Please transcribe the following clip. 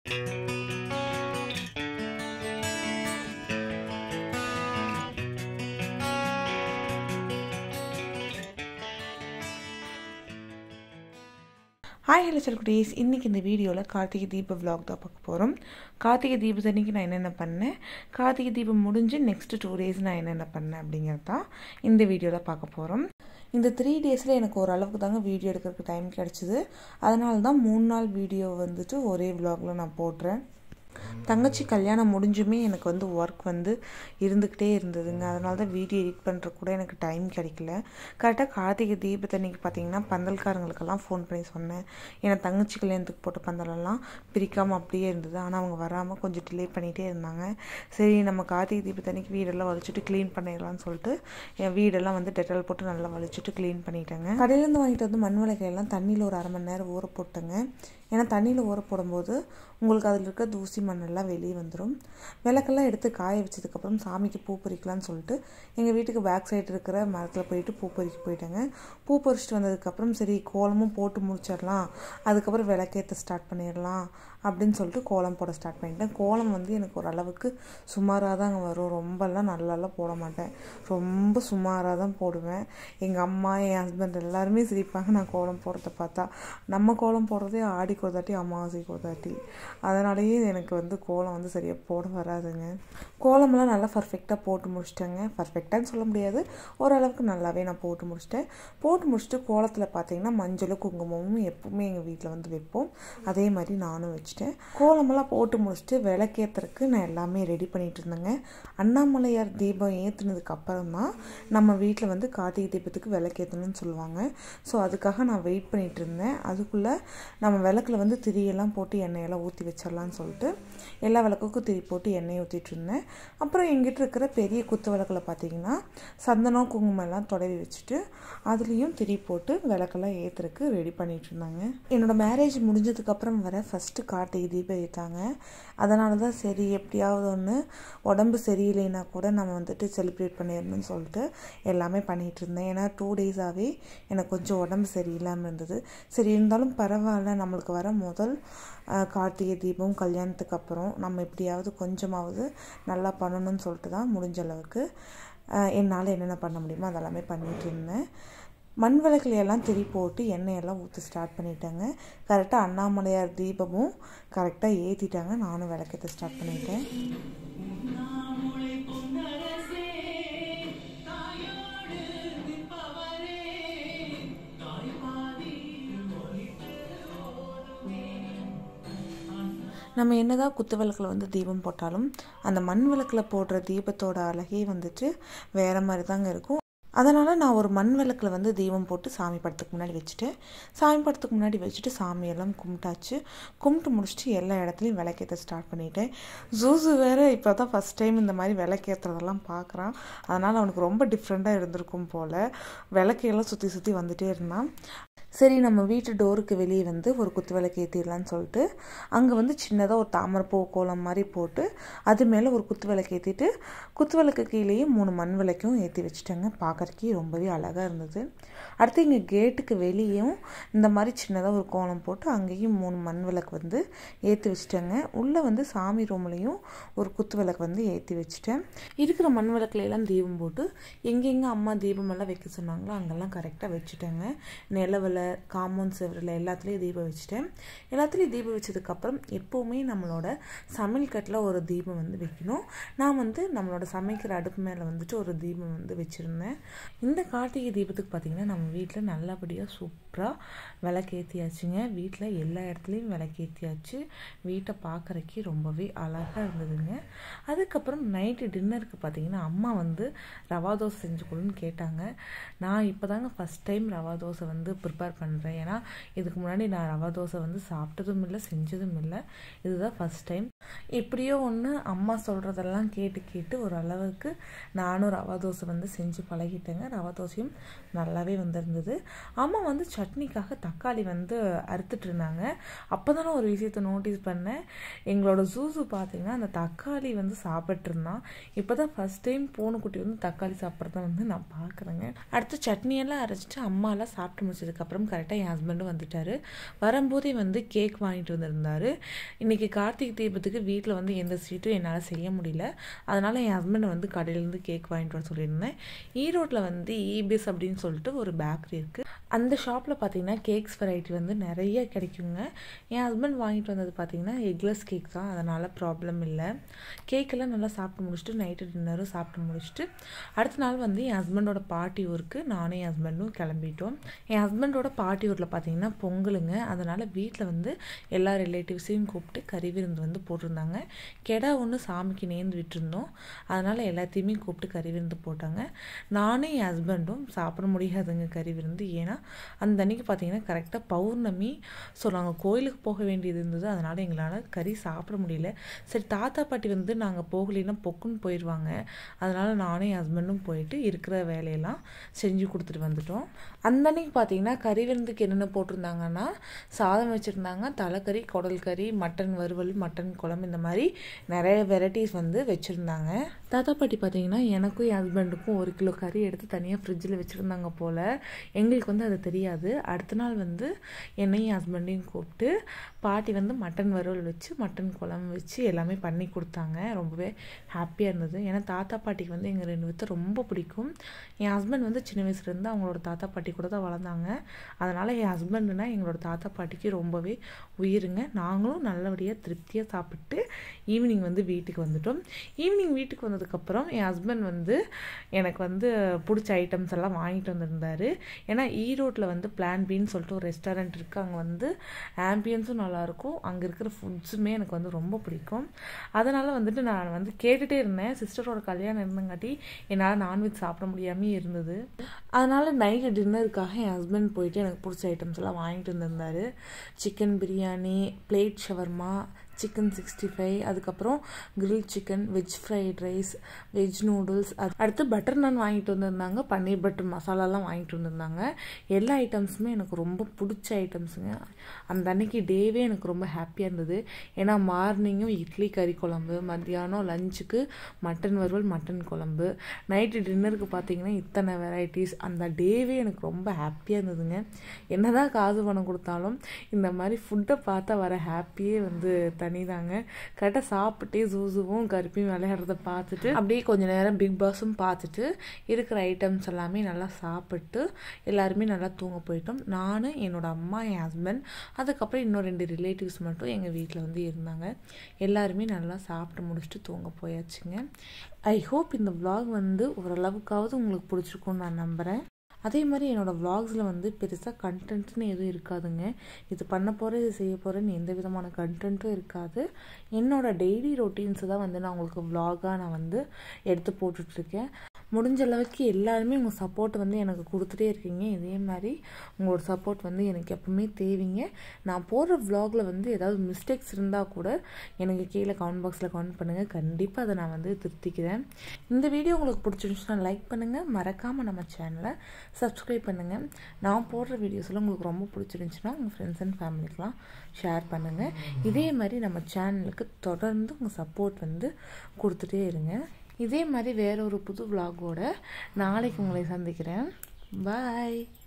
hi hello செல்குட்டீஸ் இன்றைக்கி இந்த வீடியோவில் கார்த்திகை தீப vlog தான் பார்க்க போகிறோம் கார்த்திகை தீபத்தன்னைக்கு நான் என்னென்ன பண்ணேன் கார்த்திகை தீபம் முடிஞ்சு நெக்ஸ்ட் டூ டேஸ் நான் என்னென்ன பண்ணேன் அப்படிங்கிறது தான் இந்த வீடியோவில் பார்க்க போகிறோம் இந்த த்ரீ டேஸில் எனக்கு ஓரளவுக்கு தாங்க வீடியோ எடுக்கிறதுக்கு டைம் கிடச்சிது அதனால தான் மூணு நாள் வீடியோ வந்துட்டு ஒரே vlogல நான் போடுறேன் தங்கச்சி கல்யாணம் முடிஞ்சுமே எனக்கு வந்து ஒர்க் வந்து இருந்துக்கிட்டே இருந்ததுங்க அதனால தான் வீடியோ எடிட் பண்ணுற கூட எனக்கு டைம் கிடைக்கல கரெக்டாக கார்த்திகை தீபத்தன்னைக்கு பார்த்தீங்கன்னா பந்தல்காரங்களுக்கெல்லாம் ஃபோன் பண்ணி சொன்னேன் ஏன்னா தங்கச்சி கல்யாணத்துக்கு போட்ட பந்தலெல்லாம் பிரிக்காமல் அப்படியே இருந்தது ஆனால் அவங்க வராமல் கொஞ்சம் டிலே பண்ணிகிட்டே இருந்தாங்க சரி நம்ம கார்த்திகை தீபத்தன்னைக்கு வீடெல்லாம் வலிச்சுட்டு க்ளீன் பண்ணிடலாம்னு சொல்லிட்டு என் வீடெல்லாம் வந்து டெட்டால் போட்டு நல்லா வலிச்சுட்டு க்ளீன் பண்ணிட்டேங்க கடையிலேருந்து வாங்கிட்டு வந்து மண் விளக்கையெல்லாம் தண்ணியில் ஒரு அரை மணி நேரம் ஊற போட்டேங்க ஏன்னா தண்ணியில் ஊற போடும்போது உங்களுக்கு அதில் இருக்க தூசி மண்ணெல்லாம் வெளியே வந்துடும் விளக்கெல்லாம் எடுத்து காய வச்சதுக்கப்புறம் சாமிக்கு பூ பறிக்கலாம்னு சொல்லிட்டு எங்கள் வீட்டுக்கு பேக் சைடு இருக்கிற மரத்தில் போயிட்டு பூ பறிக்க போயிட்டேங்க பூ பறிச்சிட்டு வந்ததுக்கப்புறம் சரி கோலமும் போட்டு முடிச்சிடலாம் அதுக்கப்புறம் விளக்கேற்ற ஸ்டார்ட் பண்ணிடலாம் அப்படின்னு சொல்லிட்டு கோலம் போட ஸ்டார்ட் பண்ணிட்டேன் கோலம் வந்து எனக்கு ஓரளவுக்கு சுமாராக தாங்க வரும் ரொம்பலாம் நல்லாலாம் போட மாட்டேன் ரொம்ப சுமாராக தான் போடுவேன் எங்கள் அம்மா என் ஹஸ்பண்ட் எல்லாருமே சிரிப்பாங்க நான் கோலம் போடுறத பார்த்தா நம்ம கோலம் போடுறதே ஆடிக்கு ஒரு தாட்டி அமாவாசைக்கு ஒரு தாட்டி அதனாலேயே எனக்கு வந்து கோலம் வந்து சரியாக போட வராதுங்க கோலமெல்லாம் நல்லா பர்ஃபெக்டாக போட்டு முடிச்சிட்டேங்க பர்ஃபெக்டான்னு சொல்ல முடியாது ஓரளவுக்கு நல்லாவே நான் போட்டு முடிச்சிட்டேன் போட்டு முடிச்சுட்டு கோலத்தில் பார்த்தீங்கன்னா மஞ்சளும் குங்குமமும் எப்பவுமே எங்கள் வீட்டில் வந்து வைப்போம் அதே மாதிரி நானும் வச்சுட்டேன் கோலமெல்லாம் போட்டு முடிச்சுட்டு விளக்கேற்றுறதுக்கு நான் எல்லாமே ரெடி பண்ணிட்டு இருந்தேங்க அண்ணாமலையார் தீபம் ஏற்றுனதுக்கு அப்புறம் தான் நம்ம வீட்டில் வந்து கார்த்திகை தீபத்துக்கு விளக்கேற்றணும்னு சொல்லுவாங்க ஸோ அதுக்காக நான் வெயிட் பண்ணிட்டு இருந்தேன் அதுக்குள்ளே நம்ம விளக்குல வந்து திரியெல்லாம் போட்டு எண்ணெயெல்லாம் ஊற்றி வச்சிடலான்னு சொல்லிட்டு எல்லா விளக்குக்கும் திரி போட்டு எண்ணெய் ஊற்றிட்டு இருந்தேன் அப்புறம் எங்கிட்ட இருக்கிற பெரிய குத்து விளக்கில் பார்த்தீங்கன்னா சந்தனம் குங்குமம் எல்லாம் தொடவி வச்சுட்டு அதுலேயும் திரி போட்டு விளக்கெல்லாம் ஏற்றுறதுக்கு ரெடி பண்ணிட்டு இருந்தாங்க என்னோடய மேரேஜ் முடிஞ்சதுக்கப்புறம் வர ஃபஸ்ட்டு கார்த்திகை தீபம் ஏற்றாங்க அதனால தான் சரி எப்படியாவது ஒன்று உடம்பு சரியில்லைன்னா கூட நம்ம வந்துட்டு செலிப்ரேட் பண்ணிடணும்னு சொல்லிட்டு எல்லாமே பண்ணிகிட்டு இருந்தேன் ஏன்னா டூ டேஸாகவே எனக்கு கொஞ்சம் உடம்பு சரியில்லாமல் இருந்தது சரி இருந்தாலும் பரவாயில்ல நம்மளுக்கு வர முதல் அஹ், கார்த்திகை தீபம் கல்யாணத்துக்கு அப்புறம் நம்ம எப்படியாவது கொஞ்சமாவது நல்லா பண்ணணும்னு சொல்லிட்டு தான் முடிஞ்ச அளவுக்கு அஹ், என்னால் என்னென்ன பண்ண முடியுமோ அதெல்லாமே பண்ணிகிட்டு இருந்தேன் மண் விளக்குல எல்லாம் திரி போட்டு எண்ணெயெல்லாம் ஊற்றி ஸ்டார்ட் பண்ணிட்டாங்க கரெக்டாக அண்ணாமலையார் தீபமும் கரெக்டாக ஏற்றிட்டாங்க நானும் விளக்கத்தை ஸ்டார்ட் பண்ணிட்டேன் நம்ம என்னதான் குத்து விளக்கில் வந்து தீபம் போட்டாலும் அந்த மண் விளக்கில் போடுற தீபத்தோட அழகே வந்துட்டு வேற மாதிரி தாங்க இருக்கும் அதனால் நான் ஒரு மண் விளக்கில் வந்து தீபம் போட்டு சாமி படத்துக்கு முன்னாடி வச்சுட்டேன் சாமி படத்துக்கு முன்னாடி வச்சுட்டு சாமியெல்லாம் கும்பிட்டாச்சு கும்பிட்டு முடிச்சுட்டு எல்லா இடத்துலையும் விளக்கேற்ற ஸ்டார்ட் பண்ணிட்டேன் ஜூஸு வேறு இப்போ தான் ஃபஸ்ட் டைம் இந்த மாதிரி விளக்கேற்றுறதெல்லாம் பார்க்குறான் அதனால் அவனுக்கு ரொம்ப டிஃப்ரெண்ட்டாக இருந்திருக்கும் போல் விளக்கையெல்லாம் சுற்றி சுற்றி வந்துட்டே இருந்தான் சரி நம்ம வீட்டு டோருக்கு வெளியே வந்து ஒரு குத்து விளக்கு ஏற்றிடலான்னு சொல்லிட்டு அங்கே வந்து சின்னதாக ஒரு தாமரைப்பூ கோலம் மாதிரி போட்டு அது மேலே ஒரு குத்து விளக்கு ஏற்றிட்டு குத்து விளக்கு கீழேயே மூணு மண் விளக்கும் ஏற்றி வச்சுட்டேங்க பார்க்கறக்கே ரொம்பவே அழகாக இருந்தது அடுத்து இங்கே கேட்டுக்கு வெளியேயும் இந்த மாதிரி சின்னதாக ஒரு கோலம் போட்டு அங்கேயும் மூணு மண் விளக்கு வந்து ஏற்றி வச்சுட்டேங்க உள்ளே வந்து சாமி ரூம்லேயும் ஒரு குத்து விளக்கு வந்து ஏற்றி வச்சுட்டேன் இருக்கிற மண் விளக்குல எல்லாம் தீபம் போட்டு எங்கெங்கே அம்மா தீபம் எல்லாம் வைக்க சொன்னாங்களோ அங்கெல்லாம் கரெக்டாக வச்சுட்டேங்க நிலவில் காம்பவுண்ட் செவரில் எல்லாத்துலேயும் தீபம் வச்சுட்டேன் எல்லாத்துலேயும் தீபம் வச்சதுக்கப்புறம் எப்போவுமே நம்மளோட சமையல் கட்டில் ஒரு தீபம் வந்து வைக்கணும் நான் வந்து நம்மளோட சமைக்கிற அடுப்பு மேலே வந்துட்டு ஒரு தீபம் வந்து வச்சுருந்தேன் இந்த கார்த்திகை தீபத்துக்கு பார்த்திங்கன்னா நம்ம வீட்டில் நல்லபடியாக சூப்பராக விளக்கேற்றியாச்சுங்க வீட்டில் எல்லா இடத்துலையும் விளக்கேற்றியாச்சு வீட்டை பார்க்குறக்கே ரொம்பவே அழகாக இருந்ததுங்க அதுக்கப்புறம் நைட்டு டின்னருக்கு பார்த்தீங்கன்னா அம்மா வந்து ரவா தோசை செஞ்சு கொடுன்னு கேட்டாங்க நான் இப்போ தாங்க ஃபஸ்ட் டைம் ரவா தோசை வந்து ப்ரிப்பேர் பண்ணுறேன் ஏன்னா இதுக்கு முன்னாடி நான் ரவா தோசை வந்து சாப்பிட்டதும் இல்லை செஞ்சதும் இல்லை இதுதான் ஃபஸ்ட் டைம் எப்படியோ ஒன்று அம்மா சொல்கிறதெல்லாம் கேட்டு கேட்டு ஒரு அளவுக்கு நானும் ரவா தோசை வந்து செஞ்சு பழகிட்டேன் எடுத்தேங்க ரவா தோசையும் நல்லாவே வந்திருந்தது அம்மா வந்து சட்னிக்காக தக்காளி வந்து அறுத்துட்டு இருந்தாங்க அப்போ தானே ஒரு விஷயத்த நோட்டீஸ் பண்ணேன் எங்களோட ஜூஸு பார்த்தீங்கன்னா அந்த தக்காளி வந்து சாப்பிட்டு இருந்தான் இப்போ தான் ஃபஸ்ட் டைம் பூனைக்குட்டி வந்து தக்காளி சாப்பிட்றத வந்து நான் பார்க்குறேங்க அடுத்து சட்னியெல்லாம் அரைச்சிட்டு அம்மாலாம் சாப்பிட்டு முடிச்சதுக்கப்புறம் கரெக்டாக என் ஹஸ்பண்டும் வந்துட்டார் வரும்போதே வந்து கேக் வாங்கிட்டு வந்திருந்தாரு இன்றைக்கி கார்த்திகை தீபத்துக்கு வீட்டில் வந்து எந்த ஸ்வீட்டும் என்னால் செய்ய முடியல அதனால் என் ஹஸ்பண்டை வந்து கடையிலேருந்து கேக் வாங்கிட்டு வர சொல்லியிருந்தேன் ஈரோட்டில் வந்து ஈபிஎஸ் அப்படின்னு சொல்லிட்டு ஒரு பேக்கரி இருக்குது அந்த ஷாப்பில் பார்த்தீங்கன்னா கேக்ஸ் வெரைட்டி வந்து நிறைய கிடைக்குங்க என் ஹஸ்பண்ட் வாங்கிட்டு வந்தது பார்த்தீங்கன்னா எக்லெஸ் கேக் தான் அதனால் ப்ராப்ளம் இல்லை கேக்கெல்லாம் நல்லா சாப்பிட்டு முடிச்சுட்டு நைட்டு டின்னரும் சாப்பிட்டு முடிச்சுட்டு அடுத்த நாள் வந்து என் ஹஸ்பண்டோட பாட்டி ஊருக்கு நானும் என் ஹஸ்பண்டும் கிளம்பிட்டோம் என் ஹஸ்பண்டோட பாட்டி ஊரில் பார்த்தீங்கன்னா பொங்கலுங்க அதனால் வீட்டில் வந்து எல்லா ரிலேட்டிவ்ஸையும் கூப்பிட்டு கறி விருந்து வந்து போட்டிருந்தாங்க கெடா ஒன்று சாமிக்கு நேர்ந்து விட்டுருந்தோம் அதனால் எல்லாத்தையுமே கூப்பிட்டு கறி விருந்து போட்டாங்க நானும் என் ஹஸ்பண்டும் சாப்பிட முடியாதுங்க கறி விருந்து ஏன்னா அந்த அன்னைக்கு பார்த்தீங்கன்னா கரெக்டாக பௌர்ணமி ஸோ நாங்கள் கோயிலுக்கு போக வேண்டியது இருந்தது அதனால் எங்களால் கறி சாப்பிட முடியல சரி தாத்தா பாட்டி வந்து நாங்கள் போகலைன்னா பொக்குன்னு போயிடுவாங்க அதனால் நானும் என் ஹஸ்பண்டும் போயிட்டு இருக்கிற வேலையெல்லாம் செஞ்சு கொடுத்துட்டு வந்துட்டோம் அந்த அன்னைக்கு பார்த்தீங்கன்னா கறி விருந்துக்கு என்னென்ன போட்டிருந்தாங்கன்னா சாதம் வச்சுருந்தாங்க தலைக்கறி குடல் கறி மட்டன் வறுவல் மட்டன் குழம்பு இந்த மாதிரி நிறைய வெரைட்டிஸ் வந்து வச்சுருந்தாங்க தாத்தா பாட்டி பார்த்தீங்கன்னா எனக்கும் என் ஹஸ்பண்டுக்கும் ஒரு கிலோ கறி எடுத்து தனியாக ஃப்ரிட்ஜில் வச்சுருந்தாங்க போல் எங்களுக்கு வந்து அது தெரியாது அடுத்த நாள் வந்து என்னையும் என் ஹஸ்பண்டையும் கூப்பிட்டு பாட்டி வந்து மட்டன் வறுவல் வச்சு மட்டன் குழம்பு வச்சு எல்லாமே பண்ணி கொடுத்தாங்க ரொம்பவே ஹாப்பியாக இருந்தது ஏன்னா தாத்தா பாட்டிக்கு வந்து எங்கள் ரெண்டு பேர்த்த ரொம்ப பிடிக்கும் என் ஹஸ்பண்ட் வந்து சின்ன வயசுலேருந்து அவங்களோட தாத்தா பாட்டி கூட தான் வளர்ந்தாங்க அதனால் என் ஹஸ்பண்டுனா எங்களோட தாத்தா பாட்டிக்கு ரொம்பவே உயிருங்க நாங்களும் நல்லபடியாக திருப்தியாக சாப்பிட்டு ஈவினிங் வந்து வீட்டுக்கு வந்துட்டோம் ஈவினிங் வீட்டுக்கு வந்ததுக்கப்புறம் என் ஹஸ்பண்ட் வந்து எனக்கு வந்து பிடிச்ச ஐட்டம்ஸ் எல்லாம் வாங்கிட்டு வந்திருந்தார் ஏன்னா ஈரோட்டில் வந்து பிளான் பின்னு சொல்லிட்டு ஒரு ரெஸ்டாரண்ட் இருக்குது அங்கே வந்து ஆம்பியன்ஸும் நல்லாயிருக்கும் அங்கே இருக்கிற ஃபுட்ஸுமே எனக்கு வந்து ரொம்ப பிடிக்கும் அதனால் வந்துட்டு நான் வந்து கேட்டுகிட்டே இருந்தேன் சிஸ்டரோட கல்யாணம் இருந்தங்காட்டி என்னால் நான்வெஜ் சாப்பிட முடியாமே இருந்தது அதனால் நைட்டு டின்னருக்காக என் ஹஸ்பண்ட் போயிட்டு எனக்கு பிடிச்ச ஐட்டம்ஸ் எல்லாம் வாங்கிட்டு வந்திருந்தாரு chicken biryani plate shawarma chicken sixty five அதுக்கப்புறம் grill chicken veg fried rice veg noodles அது அடுத்து பட்டர் நான் வாங்கிட்டு வந்திருந்தாங்க பன்னீர் பட்டர் மசாலாலாம் வாங்கிட்டு வந்திருந்தாங்க எல்லா ஐட்டம்ஸுமே எனக்கு ரொம்ப பிடிச்ச ஐட்டம்ஸுங்க அந்த அன்னைக்கு டேவே எனக்கு ரொம்ப ஹாப்பியாக இருந்தது ஏன்னா மார்னிங்கும் இட்லி கறி குழம்பு மத்தியானம் லஞ்சுக்கு மட்டன் வறுவல் மட்டன் குழம்பு நைட்டு டின்னருக்கு பார்த்தீங்கன்னா இத்தனை வெரைட்டிஸ் அந்த டேவே எனக்கு ரொம்ப ஹாப்பியாக இருந்ததுங்க என்னதான் காசு பணம் கொடுத்தாலும் இந்த மாதிரி ஃபுட்டை பார்த்தா வர ஹாப்பியே வந்து தனிதாங்க கரெக்டாக சாப்பிட்டே ஜூஸுவும் கருப்பியும் விளையாடுறத பார்த்துட்டு அப்படியே கொஞ்ச நேரம் பிக் பாஸும் பார்த்துட்டு இருக்கிற ஐட்டம்ஸ் எல்லாமே நல்லா சாப்பிட்டு எல்லாருமே நல்லா தூங்க போயிட்டோம் நான் என்னோட அம்மா என் ஹஸ்பண்ட் அதுக்கப்புறம் இன்னும் ரெண்டு ரிலேட்டிவ்ஸ் மட்டும் எங்கள் வீட்டில் வந்து இருந்தாங்க எல்லாருமே நல்லா சாப்பிட்டு முடிச்சுட்டு தூங்க போயாச்சுங்க ஐ ஹோப் இந்த vlog வந்து ஓரளவுக்காவது உங்களுக்கு பிடிச்சிருக்கும்னு நான் நம்புகிறேன் அதே மாதிரி என்னோடய vlogsல வந்து பெருசாக கண்டென்ட்னு எதுவும் இருக்காதுங்க இது பண்ண போகிறேன் இது செய்ய போகிறேன்னு எந்த விதமான கண்டென்ட்டும் இருக்காது என்னோட டெய்லி ரொட்டீன்ஸை தான் வந்து நான் உங்களுக்கு vlog-ஆ நான் வந்து எடுத்து போட்டுட்ருக்கேன் முடிஞ்ச அளவுக்கு எல்லாருமே உங்கள் சப்போர்ட் வந்து எனக்கு கொடுத்துட்டே இருக்கீங்க இதே மாதிரி உங்களோட சப்போர்ட் வந்து எனக்கு எப்பவுமே தேவைங்க நான் போடுற vlogல வந்து ஏதாவது மிஸ்டேக்ஸ் இருந்தால் கூட எனக்கு கீழே கமெண்ட் பாக்ஸில் கமெண்ட் பண்ணுங்கள் கண்டிப்பாக அதை நான் வந்து திருத்திக்கிறேன் இந்த வீடியோ உங்களுக்கு பிடிச்சிருந்துச்சுன்னா லைக் பண்ணுங்கள் மறக்காமல் நம்ம சேனலை சப்ஸ்கிரைப் பண்ணுங்கள் நான் போடுற வீடியோஸ்லாம் உங்களுக்கு ரொம்ப பிடிச்சிருந்துச்சுன்னா உங்கள் ஃப்ரெண்ட்ஸ் அண்ட் ஃபேமிலிக்கெலாம் ஷேர் பண்ணுங்கள் இதே மாதிரி நம்ம சேனலுக்கு தொடர்ந்து உங்கள் சப்போர்ட் வந்து கொடுத்துட்டே இருங்க இதே மாதிரி வேற ஒரு புது vlog-ஓட நாளைக்கு உங்களை சந்திக்கிறேன் பாய்